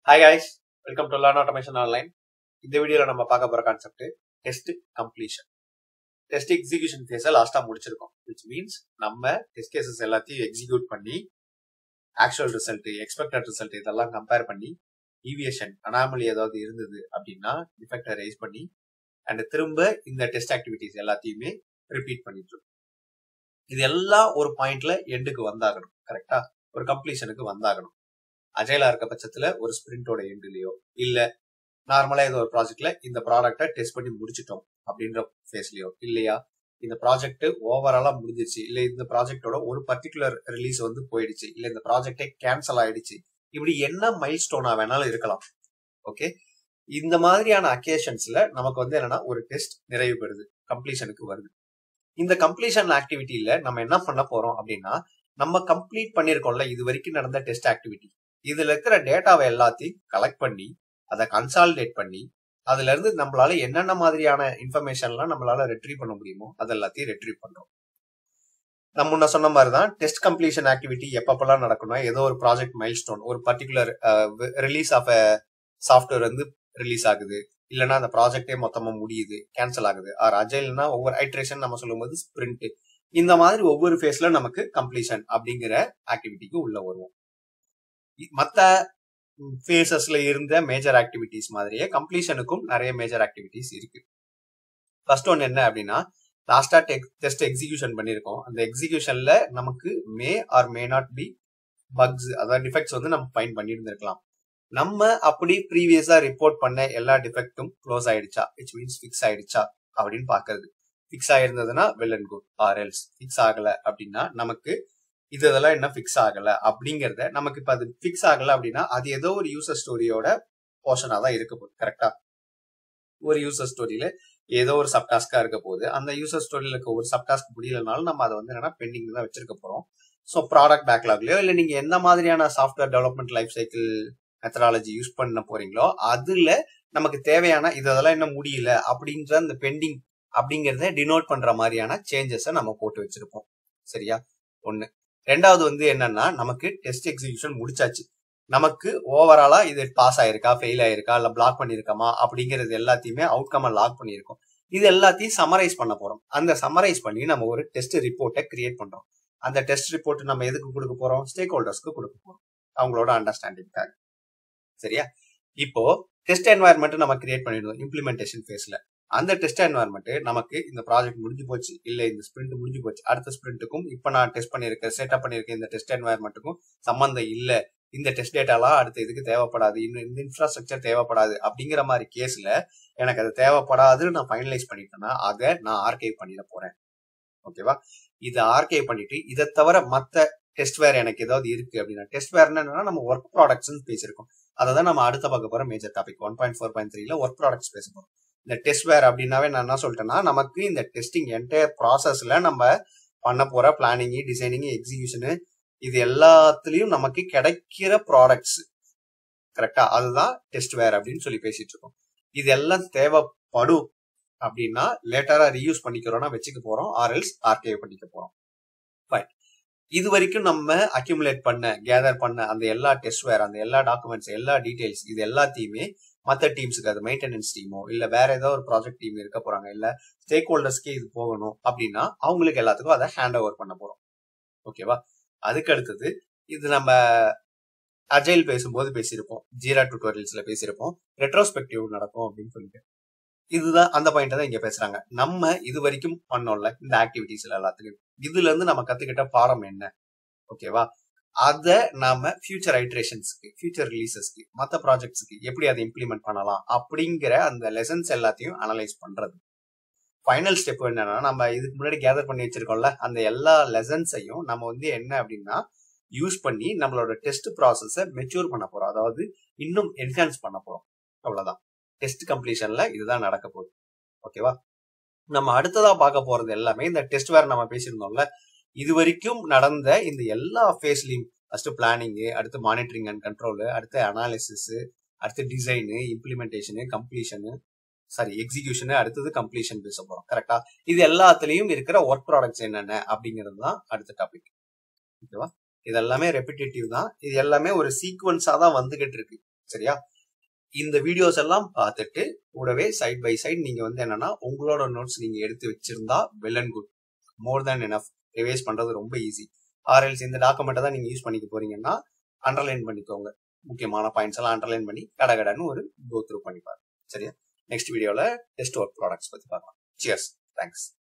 hi guys welcome to learn automation online இந்த வீடியோல நம்ம பார்க்க போற concept test completion test execution ஃபேஸை லாஸ்டா முடிச்சிருக்கோம் விச் மீன்ஸ் நம்ம டெஸ்ட் கேசஸ் எல்லாத்தையும் எக்ஸிக்யூட் பண்ணி ஆக்சுவல் ரிசல்ட் எக்ஸ்பெக்டட் ரிசல்ட் இதெல்லாம் கம்பேர் பண்ணி டீவியேஷன் அனாமலி ஏதாவது இருந்தது அப்படின்னா டிஃபெக்டை ரைஸ் பண்ணி அண்ட் திரும்ப இந்த டெஸ்ட் ஆக்டிவிட்டிஸ் எல்லாத்தையுமே ரிப்பீட் பண்ணிட்டு இருக்கோம் இது எல்லாம் ஒரு பாயிண்ட்ல எண்டுக்கு வந்தாகணும் கரெக்டா ஒரு கம்ப்ளீஷனுக்கு வந்தாகணும் அஜைலா இருக்க பட்சத்துல ஒரு ஸ்பிரிண்டோட எண்ட்லயோ இல்ல நார்மலா ஏதோ ஒரு ப்ராஜெக்ட்ல இந்த ப்ராடக்ட்டை டெஸ்ட் பண்ணி முடிச்சிட்டோம் அப்படின்ற ஃபேஸ்லயோ இல்லையா இந்த ப்ராஜெக்ட் ஓவராலா முடிஞ்சிருச்சு இல்ல இந்த ப்ராஜெக்டோட ஒரு பர்டிகுலர் ரிலீஸ் வந்து போயிடுச்சு இல்ல இந்த ப்ராஜெக்டே கேன்சல் ஆயிடுச்சு இப்படி என்ன மைல் ஸ்டோனா வேணாலும் இருக்கலாம் ஓகே இந்த மாதிரியான அக்கேஷன்ஸ்ல நமக்கு வந்து என்னன்னா ஒரு டெஸ்ட் நிறைவு பெறுது கம்ப்ளீஷனுக்கு வருது இந்த கம்ப்ளீஷன் ஆக்டிவிட்டியில நம்ம என்ன பண்ண போறோம் அப்படின்னா நம்ம கம்ப்ளீட் பண்ணிருக்கோம்ல இது வரைக்கும் நடந்த டெஸ்ட் ஆக்டிவிட்டி இதுல இருக்கிற டேட்டாவை எல்லாத்தையும் கலெக்ட் பண்ணி அதை கன்சாலிடேட் பண்ணி அதுல இருந்து நம்மளால என்னென்ன மாதிரியான இன்ஃபர்மேஷன்லாம் நம்மளால ரெட்ரீவ் பண்ண முடியுமோ அது எல்லாத்தையும் ரெட்ரீவ் பண்றோம் நம்ம முன்ன சொன்ன மாதிரி தான் டெஸ்ட் கம்ப்ளீஷன் ஆக்டிவிட்டி எப்பப்பெல்லாம் நடக்கணும் ஏதோ ஒரு ப்ராஜெக்ட் மைல் ஸ்டோன் ஒரு particular release of a software வந்து ரிலீஸ் ஆகுது இல்லைன்னா அந்த ப்ராஜெக்டே மொத்தமா முடியுது கேன்சல் ஆகுது ஆர் அஜைல்னா ஒவ்வொரு ஐட்ரேஷன் நம்ம சொல்லும்போது ஸ்பிரிண்ட் இந்த மாதிரி ஒவ்வொரு ஃபேஸ்ல நமக்கு கம்ப்ளீஷன் அப்படிங்கிற ஆக்டிவிட்டிக்கு உள்ள வருவோம் மற்ற ஃபேஸஸ்ல இருந்த மேஜர் ஆக்டிவிட்டிஸ் மாதிரியே கம்ப்ளீஷனுக்கும் நிறைய மேஜர் ஆக்டிவிட்டிஸ் இருக்கு ஃபர்ஸ்ட் ஒன் என்ன அப்படின்னா லாஸ்டா டெஸ்ட் எக்ஸிகியூஷன் பண்ணிருக்கோம் அந்த எக்ஸிகியூஷன்ல நமக்கு may or may not be bugs அதாவது டிஃபெக்ட்ஸ் வந்து நம்ம ஃபைன் பண்ணியிருந்திருக்கலாம் நம்ம அப்படி ப்ரீவியஸா ரிப்போர்ட் பண்ண எல்லா டிஃபெக்டும் க்ளோஸ் ஆயிடுச்சா விச் மீன்ஸ் ஃபிக்ஸ் ஆயிடுச்சா அப்படின்னு பாக்குறது ஃபிக்ஸ் ஆயிருந்ததுன்னா well and good or else fix ஆகல அப்படின்னா நமக்கு இது இதெல்லாம் என்ன ஃபிக்ஸ் ஆகல அப்படிங்கறத நமக்கு இப்ப அது ஃபிக்ஸ் ஆகல அப்படின்னா அது ஏதோ ஒரு யூசர் ஸ்டோரியோட போர்ஷனா தான் இருக்க போகுது கரெக்டா ஒரு யூசர் ஸ்டோரியில ஏதோ ஒரு சப்டாஸ்கா இருக்க போகுது அந்த யூசர் ஸ்டோரியில இருக்க ஒரு சப்டாஸ்க் முடியலனாலும் நம்ம அதை வந்து என்னன்னா பெண்டிங் தான் வச்சிருக்க போறோம் ஸோ ப்ராடக்ட் பேக்லாக்லயோ இல்ல நீங்க எந்த மாதிரியான software development life cycle methodology use பண்ண போறீங்களோ அதுல நமக்கு தேவையான இதெல்லாம் என்ன முடியல அப்படின்ற அந்த பெண்டிங் அப்படிங்கறத டினோட் பண்ற மாதிரியான சேஞ்சஸை நம்ம போட்டு வச்சிருப்போம் சரியா ஒண்ணு ரெண்டாவது வந்து என்னன்னா நமக்கு டெஸ்ட் எக்ஸிகியூஷன் முடிச்சாச்சு நமக்கு ஓவராலா இது பாஸ் ஆயிருக்கா ஃபெயில் ஆயிருக்கா இல்ல பிளாக் பண்ணிருக்கமா அப்படிங்கறது எல்லாத்தையுமே அவுட்கம் லாக் பண்ணியிருக்கோம் இது எல்லாத்தையும் சமரைஸ் பண்ண போறோம் அந்த சமரைஸ் பண்ணி நம்ம ஒரு டெஸ்ட் ரிப்போர்ட்டை கிரியேட் பண்றோம் அந்த டெஸ்ட் ரிப்போர்ட் நம்ம எதுக்கு கொடுக்க போறோம் ஸ்டேக் ஹோல்டர்ஸ்க்கு கொடுக்க போறோம் அவங்களோட அண்டர்ஸ்டாண்டிங்காக சரியா இப்போ டெஸ்ட் என்வாயர்மெண்ட் நம்ம கிரியேட் பண்ணிடுவோம் இம்ப்ளிமெண்டேஷன் ஃபேஸ்ல அந்த டெஸ்ட் என்வாயர்மெண்ட் நமக்கு இந்த ப்ராஜெக்ட் முடிஞ்சு போச்சு இல்ல இந்த ஸ்பிரிண்ட் முடிஞ்சு போச்சு அடுத்த ஸ்பிரிண்ட்டுக்கும் இப்ப நான் டெஸ்ட் பண்ணிருக்கேன் செட்டப் பண்ணிருக்கேன் இந்த டெஸ்ட் என்வாயர்மெண்ட்டுக்கும் சம்பந்தம் இல்ல இந்த டெஸ்ட் டேட்டாலாம் அடுத்த இதுக்கு தேவைப்படாது இன்னும் இந்த இன்ஃப்ராஸ்ட்ரக்சர் தேவைப்படாது அப்படிங்கிற மாதிரி கேஸ்ல எனக்கு அது தேவைப்படாதுன்னு நான் ஃபைனலைஸ் பண்ணிட்டேன்னா அதை நான் ஆர்கைவ் பண்ணிட போறேன் ஓகேவா இதை ஆர்கைவ் பண்ணிட்டு இதை தவிர மத்த டெஸ்ட் வேர் எனக்கு ஏதாவது இருக்கு அப்படின்னா டெஸ்ட் வேர் என்னன்னா நம்ம ஒர்க் ப்ராடக்ட்ஸ் பேசியிருக்கோம் அதை தான் நம்ம அடுத்த பார்க்க போற major topic one point four point த்ரீல ஒர்க் ப்ராடக்ட்ஸ் பேச போறோம் இந்த டெஸ்ட் வேர் அப்படின்னாவே நான் என்ன சொல்லிட்டேன்னா நமக்கு இந்த டெஸ்டிங் என்டையர் ப்ராசஸ்ல நம்ம பண்ண போற பிளானிங் டிசைனிங் எக்ஸிகியூஷனு இது எல்லாத்துலயும் நமக்கு கிடைக்கிற ப்ராடக்ட்ஸ் கரெக்டா அதுதான் டெஸ்ட் வேர் அப்படின்னு சொல்லி பேசிட்டு இருக்கோம் இது எல்லாம் தேவைப்படும் அப்படின்னா லேட்டரா ரீயூஸ் பண்ணிக்கிறோம்னா வச்சுக்க போறோம் ஆர்எல்ஸ் ஆர்கேவ் பண்ணிக்க போறோம் ஃபைன் இது வரைக்கும் நம்ம அக்யூமுலேட் பண்ண கேதர் பண்ண அந்த எல்லா டெஸ்ட் வேர் அந்த எல்லா டாக்குமெண்ட்ஸ் எல்லா டீடைல்ஸ் இது எல்லாத்தையுமே மற்ற டீம்ஸுக்கு அது மெயின்டெனன்ஸ் டீமோ இல்ல வேற ஏதோ ஒரு ப்ராஜெக்ட் டீம் இருக்க போறாங்க இல்ல ஸ்டேக் ஹோல்டர்ஸ்க்கே இது போகணும் அப்படின்னா அவங்களுக்கு எல்லாத்துக்கும் அதை ஹேண்ட் ஓவர் பண்ண போறோம் ஓகேவா அதுக்கு அடுத்தது இது நம்ம அஜைல் பேசும்போது பேசியிருப்போம் ஜீரா டுட்டோரியல்ஸ்ல பேசியிருப்போம் ரெட்ரோஸ்பெக்டிவ் நடக்கும் அப்படின்னு சொல்லிட்டு இதுதான் அந்த பாயிண்ட் தான் இங்க பேசுறாங்க நம்ம இது வரைக்கும் பண்ணோம்ல இந்த ஆக்டிவிட்டிஸ்ல எல்லாத்துக்கும் இதுல இருந்து நம்ம கத்துக்கிட்ட பாடம் என்ன ஓகேவா அத நாம ஃபியூச்சர் ஐட்ரேஷன்ஸ்க்கு ஃபியூச்சர் ரிலீசஸ்க்கு மற்ற ப்ராஜெக்ட்ஸ்க்கு எப்படி அதை இம்ப்ளிமெண்ட் பண்ணலாம் அப்படிங்கிற அந்த லெசன்ஸ் எல்லாத்தையும் அனலைஸ் பண்றது ஃபைனல் ஸ்டெப் என்னன்னா நம்ம இதுக்கு முன்னாடி கேதர் பண்ணி வச்சிருக்கோம்ல அந்த எல்லா லெசன்ஸையும் நம்ம வந்து என்ன அப்படின்னா யூஸ் பண்ணி நம்மளோட டெஸ்ட் ப்ராசஸை மெச்சூர் பண்ண போறோம் அதாவது இன்னும் என்ஹான்ஸ் பண்ண போறோம் அவ்வளவுதான் டெஸ்ட் கம்ப்ளீஷன்ல இதுதான் நடக்க போகுது ஓகேவா நம்ம அடுத்ததா பார்க்க போறது எல்லாமே இந்த டெஸ்ட் வேற நம்ம பேசியிருந்தோம்ல இது வரைக்கும் நடந்த இந்த எல்லா ஃபேஸ்லயும் ஃபர்ஸ்ட் பிளானிங் அடுத்து மானிட்டரிங் அண்ட் கண்ட்ரோல் அடுத்து அனாலிசிஸ் அடுத்து design implementation completion sorry execution அடுத்தது கம்ப்ளீஷன் பேச போறோம் கரெக்டா இது எல்லாத்துலயும் இருக்கிற ஒர்க் ப்ராடக்ட்ஸ் என்னென்ன அப்படிங்கிறது தான் அடுத்த டாபிக் ஓகேவா இது எல்லாமே ரெப்பிடேட்டிவ் தான் இது எல்லாமே ஒரு சீக்வன்ஸா தான் வந்துகிட்டு இருக்கு சரியா இந்த வீடியோஸ் எல்லாம் பார்த்துட்டு கூடவே சைட் பை சைட் நீங்க வந்து என்னன்னா உங்களோட நோட்ஸ் நீங்க எடுத்து வச்சிருந்தா well and good more than enough revise பண்றது ரொம்ப ஈஸி ஆர்எல்ஸ் இந்த டாக்குமெண்ட்டை தான் நீங்க யூஸ் பண்ணிக்க போறீங்கன்னா அண்டர்லைன் பண்ணிக்கோங்க முக்கியமான பாயிண்ட்ஸ் எல்லாம் அண்டர்லைன் பண்ணி கடகடன்னு ஒரு கோ த்ரூ பண்ணிப்பாரு சரியா நெக்ஸ்ட் வீடியோல டெஸ்ட் ஒர்க் ப்ராடக்ட்ஸ் பத்தி பார்க்கலாம் சியர்ஸ் தேங்க்ஸ்